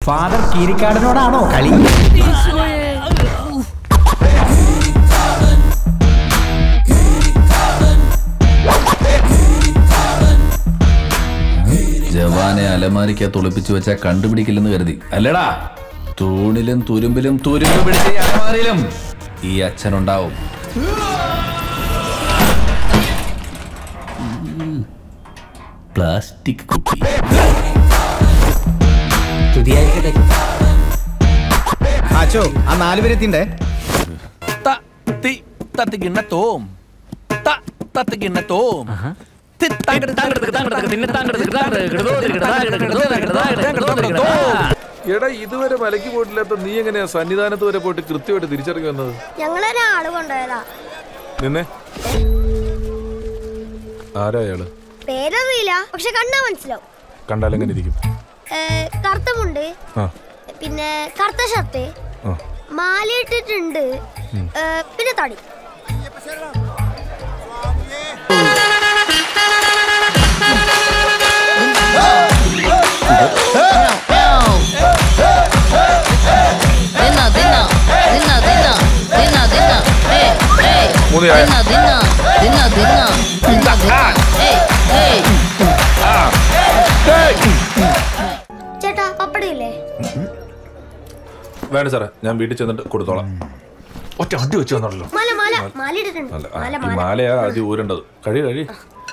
Father കീരിക്കാടനോടാണോ കളി ജവാനെ അലമാരിക്കകത്ത് ഒളിപ്പിച്ചു വെച്ചാ കണ്ടുപിടിക്കില്ലെന്ന് കരുതി അല്ലടാ തൂണിലും തുരുമ്പിലും തുരുമ്പ് പിടിച്ച ഈ അലമാരിയിലും ഈ അച്ഛനുണ്ടാവും പ്ലാസ്റ്റിക് കുപ്പി സ്തുതിയായിരിക്കട്ടെ ആച്ചോ ആ നാല് പേരെത്തിണ്ടേ ത തി തത്തികിണ്ണ തോം ത തത്തികിണ്ണ തോം തി താങ്കട താങ്കട താങ്കട തിന്നെ താങ്കട താങ്കട എടാ ഇതുവരെ മലയ്ക്ക് പോയിട്ടില്ലാത്ത നീ എങ്ങനെയാ സന്നിധാനത്ത് വരെ പോയിട്ട് കൃത്യമായിട്ട് തിരിച്ചറിഞ്ഞു വന്നത് ഞങ്ങളൊരാള് കൊണ്ടുപോയതാ നിന്നെ ആരാ അയാള് പേരറിയില്ല പക്ഷെ കണ്ടാ മനസ്സിലാവും കണ്ടാലെങ്ങനെ ഇരിക്കും ഏ, കറുത്ത മുണ്ട് ആ പിന്നെ കറുത്ത ഷർട്ട് ആ മാലയിട്ടിട്ടുണ്ട് ഏ, പിന്നെ തടി Dinner, dinner, dinner, dinner, dinner, dinner. Hey, hey. മൂന്ന് ചായ. Dinner, dinner, dinner, dinner, dinner, dinner. Hey, hey. ചേട്ടാ പപ്പടം ഇല്ലേ വേണ്ട സാറേ ഞാൻ വീട്ടിൽ ചെന്നിട്ട് കൊടുത്തോളാം ഒറ്റ അടി വെച്ച് വന്നോളൂ മാല മാല മാല ഇട്ടിട്ടുണ്ട് അല്ല ആ, മാല ഈ മാല മാലയാ ആദ്യം ഊരേണ്ടത് കഴി കഴി